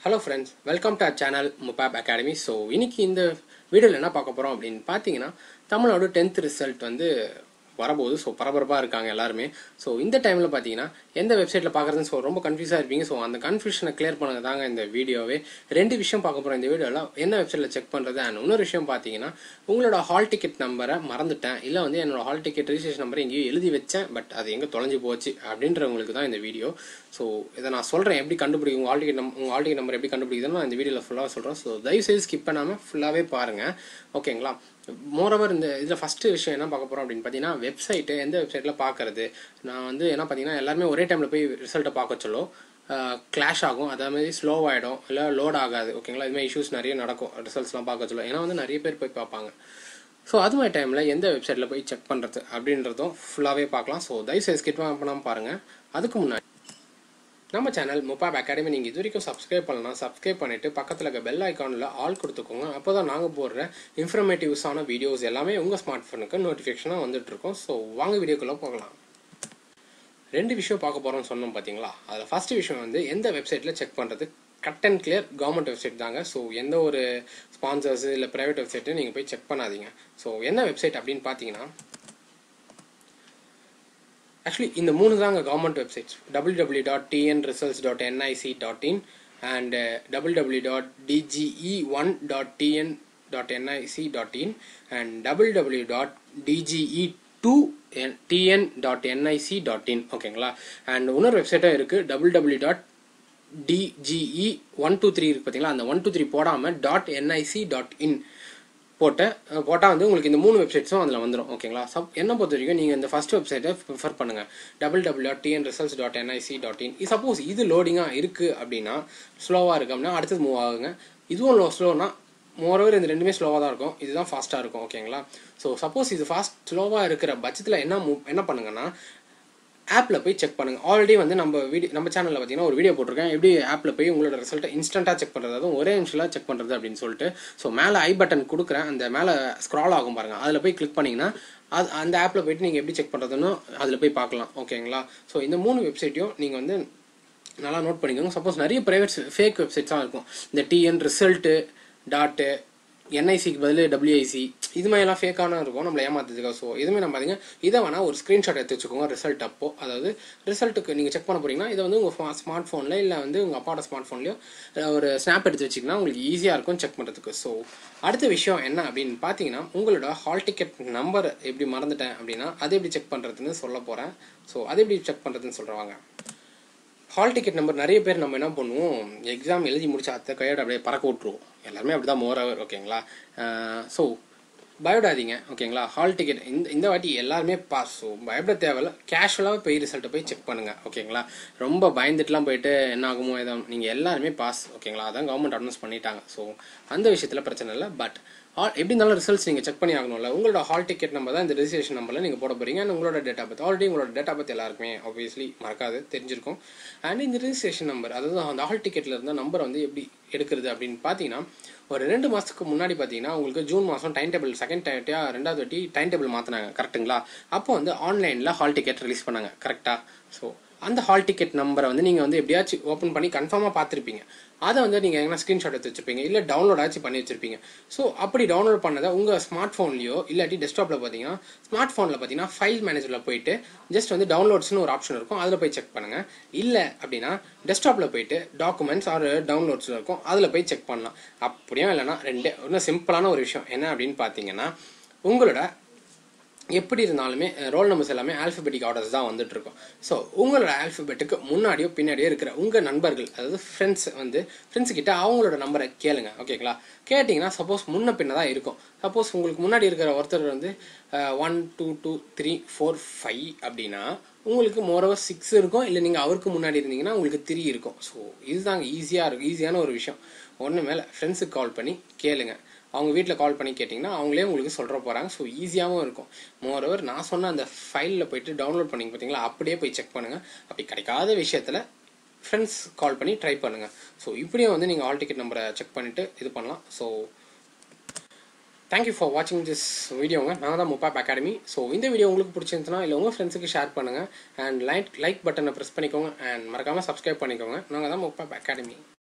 hello friends welcome to our channel முபாப் academy so இன்னைக்கு இந்த வீடியோவில் என்ன பார்க்க போகிறோம் அப்படின்னு பார்த்தீங்கன்னா தமிழ்நாடு டென்த் ரிசல்ட் வந்து வரப்போகுது ஸோ பரபரப்பாக இருக்காங்க எல்லாருமே ஸோ இந்த டைமில் பார்த்தீங்கன்னா எந்த வெப்சைட்டில் பார்க்குறதுன்னு ஸோ ரொம்ப கன்ஃபியூஸாக இருப்பீங்க ஸோ அந்த கன்ஃபியூஷனை கிளியர் பண்ணது தாங்க இந்த வீடியோவே ரெண்டு விஷயம் பார்க்க போகிறோம் இந்த வீடியோவில் என்ன வெப்சைட்டில் செக் பண்ணுறது அண்ட் இன்னொரு விஷயம் பார்த்தீங்கன்னா உங்களோட ஹால் டிக்கெட் நம்பரை மறந்துட்டேன் இல்லை வந்து என்னோட ஹால் டிக்கெட் ரிஜிஸ்ட்ரேஷன் நம்பரை எங்கேயோ எழுதி வச்சேன் பட் அது எங்கே தொலைஞ்சு போச்சு அப்படின்றவங்களுக்கு தான் இந்த வீடியோ ஸோ இதை நான் சொல்கிறேன் எப்படி கண்டுபிடிக்கும் உங்கள் ஹால் டிக்கெட் நம் உங்கள் ஹால் டிக்கெட் நம்பர் எப்படி கண்டுபிடிக்குதுன்னு நான் இந்த வீடியோவில் ஃபுல்லாக சொல்கிறேன் ஸோ தயவுசெய்து ஸ்கிப் பண்ணாமல் ஃபுல்லாகவே பாருங்கள் ஓகேங்களா மோரோவர் இந்த இதில் ஃபஸ்ட்டு விஷயம் என்ன பார்க்க போகிறோம் அப்படின்னு பார்த்தீங்கன்னா வெப்சைட்டு எந்த வெப்சைட்டில் பார்க்குறது நான் வந்து என்ன பார்த்தீங்கன்னா எல்லாருமே ஒரே டைமில் போய் ரிசல்ட்டை பார்க்க சொல்லோ கிளாஷ் ஆகும் அதே மாதிரி ஸ்லோ ஆகிடும் இல்லை லோட் ஆகாது ஓகேங்களா இதுமாதிரி இஷ்யூஸ் நிறைய நடக்கும் ரிசல்ட்ஸ்லாம் பார்க்க சொல்ல ஏன்னா வந்து நிறைய பேர் போய் பார்ப்பாங்க ஸோ அது மாதிரி டைமில் எந்த வெப்சைட்டில் போய் செக் பண்ணுறது அப்படின்றதும் ஃபுல்லாகவே பார்க்கலாம் ஸோ தயவுசெய்து ஸ்கிப் பண்ணாமல் பாருங்கள் அதுக்கு முன்னாடி நம்ம சேனல் முப்பாப் அகாடமி நீங்கள் இது வரைக்கும் சப்ஸ்கிரைப் பண்ணலாம் சப்ஸ்கிரைப் பண்ணிவிட்டு பக்கத்தில் இருக்க பெல் ஐக்கானில் ஆல் கொடுத்துக்கோங்க அப்போ தான் நாங்கள் போடுற இன்ஃபர்மேட்டிவ்ஸான வீடியோஸ் எல்லாமே உங்கள் ஸ்மார்ட் ஃபோனுக்கு நோட்டிஃபிகேஷனாக வந்துட்டுருக்கோம் ஸோ வாங்க வீடியோக்குள்ளே போகலாம் ரெண்டு விஷயம் பார்க்க போகிறோம்னு சொன்னோம் பார்த்தீங்களா அதில் ஃபஸ்ட்டு விஷயம் வந்து எந்த வெப்சைட்டில் செக் பண்ணுறது cut and clear government website தாங்க ஸோ எந்த ஒரு ஸ்பான்சர்ஸ் இல்லை ப்ரைவேட் வெப்சைட்டும் நீங்கள் போய் செக் பண்ணாதீங்க ஸோ என்ன வெப்சைட் அப்படின்னு பார்த்தீங்கன்னா ஆக்சுவலி இந்த மூணு தாங்க government websites W W dot TN results dot NIC dot in and W W dot DGE one dot TN dot NIC dot in and W W dot DGE two TN dot NIC dot in ஓகேங்களா and இன்னொரு வெப்சைட்டும் இருக்குது double W dot DGE one two three இருக்கு பார்த்தீங்களா அந்த one two three போடாமல் dot NIC dot in போட்ட போட்டால் வந்து உங்களுக்கு இந்த மூணு வெப்சைட்ஸும் அதில் வந்துடும் ஓகேங்களா சப் என்ன பொறுத்த வரைக்கும் நீங்கள் இந்த ஃபஸ்ட் வெப்சைட்டை ப்ரிஃபர் பண்ணுங்கள் double double dot TN results dot NIC dot in suppose இது லோடிங்காக இருக்குது அப்படின்னா ஸ்லோவாக இருக்குது அப்படின்னா அடுத்தது மூவ் ஆகுங்க இதுவும் லோ ஸ்லோனா மோரோவர் இந்த ரெண்டுமே ஸ்லோவாக தான் இருக்கும் இதுதான் ஃபாஸ்ட்டாக இருக்கும் ஓகேங்களா ஸோ சப்போஸ் இது ஃபாஸ்ட் ஸ்லோவாக இருக்கிற பட்சத்தில் என்ன மூவ் என்ன பண்ணுங்கன்னா ஆப்பில் போய் செக் பண்ணுங்கள் ஆல்ரெடி வந்து நம்ம வீடியோ நம்ம சேனலில் பார்த்தீங்கன்னா ஒரு வீடியோ போட்டிருக்கேன் எப்படி ஆப்பில் போய் உங்களோட ரிசல்ட்டை இன்ஸ்டண்ட்டாக செக் பண்ணுறது அதுவும் ஒரே நிமிஷம் செக் பண்ணுறது அப்படின்னு சொல்லிட்டு ஸோ மேலே ஐ பட்டன் கொடுக்குறேன் அந்த மேலே ஸ்க்ரால் ஆகும் பாருங்கள் அதில் போய் கிளிக் பண்ணிங்கன்னா அது அந்த ஆப்பில் போயிட்டு நீங்கள் எப்படி செக் பண்ணுறதுன்னு அதில் போய் பார்க்கலாம் ஓகேங்களா ஸோ இந்த மூணு வெப்சைட்டையும் நீங்கள் வந்து நல்லா நோட் பண்ணிக்கோங்க சப்போஸ் நிறைய ப்ரைவேட் ஃபேக் வெப்சைட்ஸாக இருக்கும் இந்த டிஎன் ரிசல்ட்டு டாட்டு என்ஐசிக்கு பதில் டபிள்யூஐசி இது மாதிரிலாம் ஃபேக்கான இருக்கும் நம்மளை ஏமாத்துறதுக்காக ஸோ இதுவுமே நம்ம பார்த்தீங்க இதை வேணால் ஒரு ஸ்க்ரீன்ஷாட் எடுத்து வச்சுக்கோங்க ரிசல்ட் அப்போ அதாவது ரிசல்ட்டுக்கு நீங்கள் செக் பண்ண போறீங்கன்னா இதை வந்து உங்கள் ஸ்மார்ட் ஃபோனில் இல்லை வந்து உங்கள் அப்பாவோட ஸ்மார்ட் ஃபோன்லையோ ஒரு ஸ்னாப் எடுத்து வச்சிங்கன்னா உங்களுக்கு ஈஸியாக இருக்கும் செக் பண்ணுறதுக்கு ஸோ அடுத்த விஷயம் என்ன அப்படின்னு பார்த்தீங்கன்னா உங்களோட ஹால் டிக்கெட் நம்பர் எப்படி மறந்துட்டேன் அப்படின்னா அதை எப்படி செக் பண்ணுறதுன்னு சொல்ல போகிறேன் ஸோ அதை எப்படி செக் பண்ணுறதுன்னு சொல்கிறவாங்க ஹால் டிக்கெட் நம்பர் நிறைய பேர் நம்ம என்ன பண்ணுவோம் எக்ஸாம் எழுதி முடிச்சா அத்தை கையோட அப்படியே பறக்க விட்ருவோம் எல்லாருமே அப்படி தான் மோர் அவர் ஓகேங்களா ஸோ பயப்படாதீங்க ஓகேங்களா ஹால் டிக்கெட் இந்த இந்த வாட்டி எல்லாருமே பாஸ் ஸோ பயப்பட தேவையில்ல கேஷுவலாக போய் ரிசல்ட்டை போய் செக் பண்ணுங்கள் ஓகேங்களா ரொம்ப பயந்துட்டுலாம் போயிட்டு என்ன ஆகுமோ ஏதோ நீங்கள் எல்லாருமே பாஸ் ஓகேங்களா அதான் கவர்மெண்ட் அனௌன்ஸ் பண்ணிட்டாங்க ஸோ அந்த விஷயத்தில் பிரச்சனை இல்லை பட் ஆல் எப்படி இருந்தாலும் ரிசல்ட்ஸ் நீங்கள் செக் பண்ணி ஆகணும்ல உங்களோட ஹால் டிக்கெட் நம்பர் தான் இந்த ரிஜிஸ்ட்ரேஷன் நம்பரில் நீங்கள் போட போகிறீங்க அண்ட் உங்களோட டேட் ஆஃப் பர்த் ஆல்ரெடி உங்களோட டேட் ஆஃப் பர்த் எல்லாருக்குமே ஆப்வியஸ்லி மறக்காது தெரிஞ்சிருக்கும் அண்ட் இந்த ரிஜிஸ்ட்ரேஷன் நம்பர் அதாவது அந்த ஹால் டிக்கெட்டில் இருந்த நம்பரை வந்து எப்படி எடுக்கிறது அப்படின்னு பார்த்தீங்கன்னா ஒரு ரெண்டு மாதத்துக்கு முன்னாடி பார்த்தீங்கன்னா உங்களுக்கு ஜூன் மாதம் டைம் டேபிள் செகண்ட் டைட்டியாக ரெண்டாவது வாட்டி டைம் டேபிள் மாற்றினாங்க கரெக்ட்டுங்களா அப்போ வந்து ஆன்லைனில் ஹால் டிக்கெட் ரிலீஸ் பண்ணாங்க கரெக்டாக ஸோ அந்த ஹால் டிக்கெட் நம்பரை வந்து நீங்கள் வந்து எப்படியாச்சும் ஓப்பன் பண்ணி கன்ஃபார்மாக பார்த்துருப்பீங்க அதை வந்து நீங்கள் எங்கன்னா ஸ்க்ரீன்ஷாட் எடுத்து வச்சிருப்பீங்க இல்லை டவுன்லோட் ஆச்சு பண்ணி வச்சிருப்பீங்க ஸோ அப்படி டவுன்லோட் பண்ணதை உங்கள் ஸ்மார்ட் ஃபோன்லையோ இல்லாட்டி டெஸ்க்டாப்பில் பார்த்தீங்கன்னா ஸ்மார்ட் ஃபோனில் பார்த்தீங்கன்னா ஃபைல் மேனேஜரில் போயிட்டு ஜஸ்ட் வந்து டவுன்லோட்ஸ்னு ஒரு ஆப்ஷன் இருக்கும் அதில் போய் செக் பண்ணுங்கள் இல்லை அப்படின்னா டெஸ்க்டாப்பில் போயிட்டு டாக்குமெண்ட்ஸ் ஆர் டவுன்லோட்ஸில் இருக்கும் அதில் போய் செக் பண்ணலாம் அப்படியும் இல்லைனா ரெண்டு இன்னும் சிம்பிளான ஒரு விஷயம் என்ன அப்படின்னு பார்த்தீங்கன்னா உங்களோட எப்படி இருந்தாலுமே ரோல் நம்பர்ஸ் எல்லாமே ஆல்ஃபபெட்டிக் ஆர்டர்ஸ் தான் வந்துட்டு இருக்கும் ஸோ உங்களோட ஆல்ஃபபெட்டுக்கு முன்னாடியோ பின்னாடியோ இருக்கிற உங்கள் நண்பர்கள் அதாவது ஃப்ரெண்ட்ஸ் வந்து ஃப்ரெண்ட்ஸ் கிட்ட அவங்களோட நம்பரை கேளுங்க ஓகேங்களா கேட்டிங்கன்னா சப்போஸ் முன்ன பின்ன தான் இருக்கும் சப்போஸ் உங்களுக்கு முன்னாடி இருக்கிற ஒருத்தர் வந்து one two two three four five அப்படின்னா உங்களுக்கு மோரோவர் சிக்ஸ் இருக்கும் இல்லை நீங்கள் அவருக்கு முன்னாடி இருந்தீங்கன்னா உங்களுக்கு த்ரீ இருக்கும் ஸோ இதுதாங்க ஈஸியாக இருக்கும் ஈஸியான ஒரு விஷயம் ஒன்று மேலே ஃப்ரெண்ட்ஸுக்கு கால் பண்ணி கேளுங்க அவங்க வீட்டில் கால் பண்ணி கேட்டிங்கன்னா அவங்களே உங்களுக்கு சொல்கிற போகிறாங்க ஸோ ஈஸியாகவும் இருக்கும் மோரோவர் நான் சொன்ன அந்த ஃபைலில் போயிட்டு டவுன்லோட் பண்ணிங்க பார்த்தீங்களா அப்படியே போய் செக் பண்ணுங்கள் அப்படி கிடைக்காத விஷயத்தில் ஃப்ரெண்ட்ஸ் கால் பண்ணி ட்ரை பண்ணுங்கள் ஸோ இப்படியும் வந்து நீங்கள் ஆல் டிக்கெட் நம்பரை செக் பண்ணிவிட்டு இது பண்ணலாம் ஸோ தேங்க்யூ ஃபார் வாட்சிங் திஸ் வீடியோங்க நான் தான் முப்பாப் அகாடமி ஸோ இந்த வீடியோ உங்களுக்கு பிடிச்சிருந்துச்சுன்னா இல்லை உங்கள் ஃப்ரெண்ட்ஸுக்கு ஷேர் பண்ணுங்கள் அண்ட் லைக் லைக் பட்டனை ப்ரெஸ் பண்ணிக்கோங்க அண்ட் மறக்காமல் சப்ஸ்கிரைப் பண்ணிக்கோங்க நாங்கள் தான் முப்பாப் அகாடமி